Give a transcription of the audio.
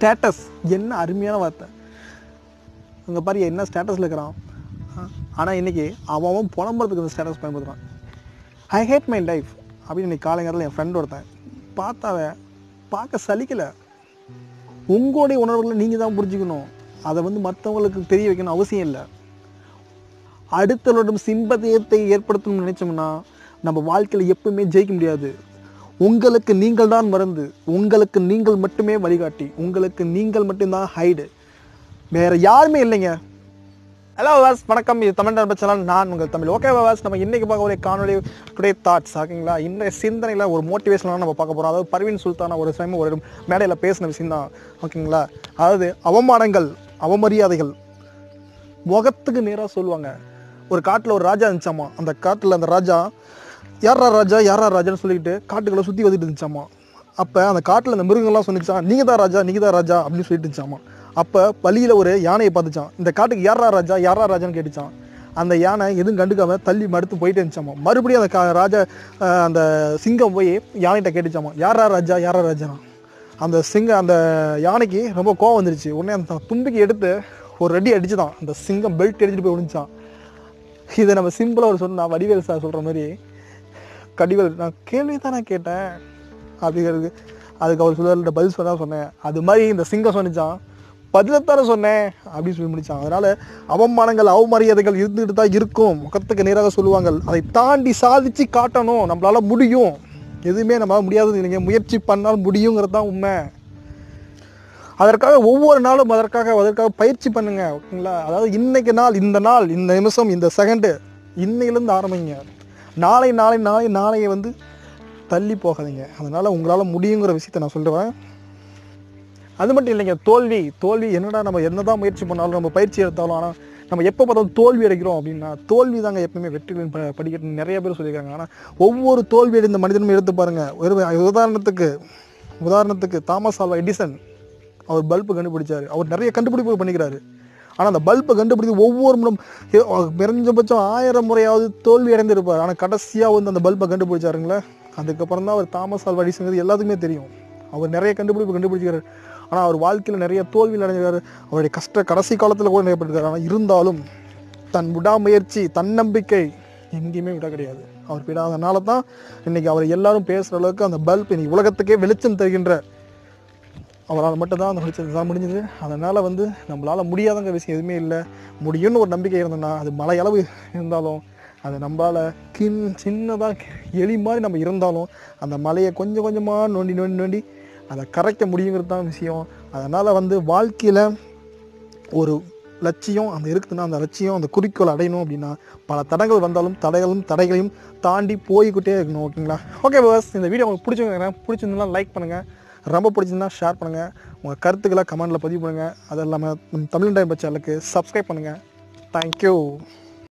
status என்ன அருமையான வார்த்தை அங்கே பாரு என்ன ஸ்டேட்டஸில் இருக்கிறான் ஆனால் இன்றைக்கி அவன் அவன் புலம்புறதுக்கு இந்த ஸ்டேட்டஸ் பயன்படுத்துகிறான் ஐ ஹேட் மை லைஃப் அப்படின்னு இன்னைக்கு காலைங்கிறதுல என் ஃப்ரெண்ட் ஒருத்தன் பார்த்தாவ பார்க்க சலிக்கலை உங்களுடைய உணர்வுகளை நீங்கள் தான் புரிஞ்சுக்கணும் அதை வந்து மற்றவங்களுக்கு தெரிய வைக்கணும் அவசியம் இல்லை அடுத்தவரிடம் சிம்பத்தியத்தை ஏற்படுத்தணும்னு நினைச்சோம்னா நம்ம வாழ்க்கையில் எப்பவுமே ஜெயிக்க முடியாது உங்களுக்கு நீங்கள் தான் மருந்து உங்களுக்கு நீங்கள் மட்டுமே வழிகாட்டி உங்களுக்கு நீங்கள் மட்டும்தான் ஹைடு வேற யாருமே இல்லைங்க ஹலோ வாஸ் வணக்கம் இது தமிழ் நண்பர் சேனல் நான் உங்கள் தமிழ் ஓகே வாஸ் நம்ம இன்னைக்கு பார்க்க ஒரு காணொலி டுடே தாட்ஸ் ஓகேங்களா இன்றைய சிந்தனையில் ஒரு மோட்டிவேஷனாக நம்ம பார்க்க போகிறோம் அதாவது பர்வீன் சுல்தானா ஒரு சமயம் ஒரு மேடையில் பேசின விஷயம் தான் ஓகேங்களா அதாவது அவமானங்கள் அவமரியாதைகள் முகத்துக்கு நேராக சொல்லுவாங்க ஒரு காட்டில் ஒரு ராஜா இருந்துச்சாமா அந்த காட்டில் அந்த ராஜா யாரா ராஜா யாரா ராஜான்னு சொல்லிக்கிட்டு காட்டுக்குள்ளே சுற்றி வந்துட்டு இருந்துச்சாமா அப்போ அந்த காட்டில் அந்த மிருகங்கள்லாம் சொன்னிச்சான் நீங்கள் தான் ராஜா நீங்கள் தான் ராஜா அப்படின்னு சொல்லிட்டு இருந்துச்சாமா அப்போ வழியில் ஒரு யானையை பார்த்துச்சான் இந்த காட்டுக்கு யாரா ராஜா யாரா ராஜான்னு கேட்டுச்சான் அந்த யானை எதுவும் கண்டுக்காம தள்ளி மடுத்து போயிட்டே இருந்துச்சாமா மறுபடியும் அந்த கா ராஜா அஹ், அந்த சிங்கம் போய் யானைகிட்ட கேட்டுச்சாமா யாரா ராஜா யாரா ராஜானா அந்த சிங்கம் அந்த யானைக்கு ரொம்ப கோவம் வந்துருச்சு உடனே அந்த தும்பிக்கை எடுத்து ஒரு அடி அடிச்சுதான் அந்த சிங்கம் பெல்ட் அடிச்சுட்டு போய் விழுந்துச்சான் இதை நம்ம சிம்பிளாக ஒரு சொன்னா வடிவேல் சார் சொல்கிற மாதிரி கடிவேல் நான் கேள்வி தான் நான் கேட்டேன் அப்படிங்கிறது அதுக்கு அவர் சொல்ல பதில் சொன்னா சொன்னேன் அது மாதிரி இந்த சிங்கம் சொன்னிச்சான் பதிலத்தார சொன்னேன் அப்படின்னு சொல்லி முடிச்சான் அதனால அவமானங்கள் அவமரியாதைகள் இருந்துகிட்டு தான் இருக்கும் முகத்துக்கு நேராக சொல்லுவாங்க அதை தாண்டி சாதிச்சு காட்டணும் நம்மளால முடியும் எதுவுமே நம்மளால முடியாதது இல்லைங்க முயற்சி பண்ணால் முடியுங்கிறது தான் உண்மை அதற்காக ஒவ்வொரு நாளும் அதற்காக அதற்காக பயிற்சி பண்ணுங்க ஓகேங்களா அதாவது இன்னைக்கு நாள் இந்த நாள் இந்த நிமிஷம் இந்த செகண்டு இன்னையிலேருந்து ஆரம்பிங்க நாளை நாளை நாளை நாளையை வந்து தள்ளி போகாதீங்க அதனால் உங்களால் முடியுங்கிற விஷயத்த நான் சொல்லுவேன் அது மட்டும் இல்லைங்க தோல்வி தோல்வி என்னடா நம்ம என்னதான் முயற்சி பண்ணாலும் நம்ம பயிற்சி எடுத்தாலும் ஆனால் நம்ம எப்போ பார்த்தாலும் தோல்வி அடைக்கிறோம் அப்படின்னா தோல்வி தாங்க எப்பவுமே வெற்றிகளின் ப படிக்கட்டு நிறைய பேர் சொல்லியிருக்காங்க ஆனால் ஒவ்வொரு தோல்வி அடைந்த மனிதனும் எடுத்து பாருங்க ஒரு உதாரணத்துக்கு உதாரணத்துக்கு தாமஸ் ஆல்வா எடிசன் அவர் பல்பு கண்டுபிடிச்சாரு அவர் நிறைய கண்டுபிடிப்பு பண்ணிக்கிறாரு ஆனால் அந்த பல்பை கண்டுபிடித்து ஒவ்வொரு முறம் எ- குறைஞ்சபட்சம் ஆயிரம் முறையாவது தோல்வி அடைந்திருப்பார் ஆனால் கடைசியாக வந்து அந்த பல்பை கண்டுபிடிச்சாருங்களே அதுக்கப்புறம் தான் அவர் தாமஸ் ஆல்வா எடிசன்கிறது எல்லாத்துக்குமே தெரியும் அவர் நிறைய கண்டுபிடிப்பு கண்டுபிடிக்கிறார் ஆனால் அவர் வாழ்க்கையில் நிறைய தோல்வியில் அடைஞ்சார் அவருடைய கஷ்ட கடைசி காலத்தில் கூட நிறைய ஆனால் இருந்தாலும் தன் விடாமுயற்சி தன்னம்பிக்கை எங்கேயுமே விட கிடையாது அவர் விடாதனால தான் இன்னைக்கு அவர் எல்லாரும் பேசுகிற அளவுக்கு அந்த பல்ப் இன்னைக்கு உலகத்துக்கே வெளிச்சம் தருகின்ற அவரால் மட்டும்தான் அந்த வெளிச்சம் தான் முடிஞ்சது அதனால் வந்து நம்மளால் முடியாதங்க விஷயம் எதுவுமே இல்லை முடியும்னு ஒரு நம்பிக்கை இருந்ததுன்னா அது மலை அளவு இருந்தாலும் அது நம்மளால் கின் சின்னதாக எலி மாதிரி நம்ம இருந்தாலும் அந்த மலையை கொஞ்சம் கொஞ்சமாக நோண்டி நோண்டி நோண்டி அதை கரைக்க முடியுங்கிறது தான் விஷயம் அதனால் வந்து வாழ்க்கையில் ஒரு லட்சியம் அந்த இருக்குதுன்னா அந்த லட்சியம் அந்த குறிக்கோள் அடையணும் அப்படின்னா பல தடங்கள் வந்தாலும் தடைகளும் தடைகளையும் தாண்டி போய்கிட்டே இருக்கணும் ஓகேங்களா ஓகே பஸ் இந்த வீடியோ உங்களுக்கு பிடிச்சிருங்க பிடிச்சிருந்தா லைக் பண்ணுங்கள் ரொம்ப பிடிச்சிருந்தா ஷேர் பண்ணுங்கள் உங்கள் கருத்துக்களை கமெண்டில் பதிவு பண்ணுங்கள் அது இல்லாமல் நம்ம தமிழ் டைம் சேனலுக்கு சப்ஸ்கிரைப் பண்ணுங்கள் தேங்க்யூ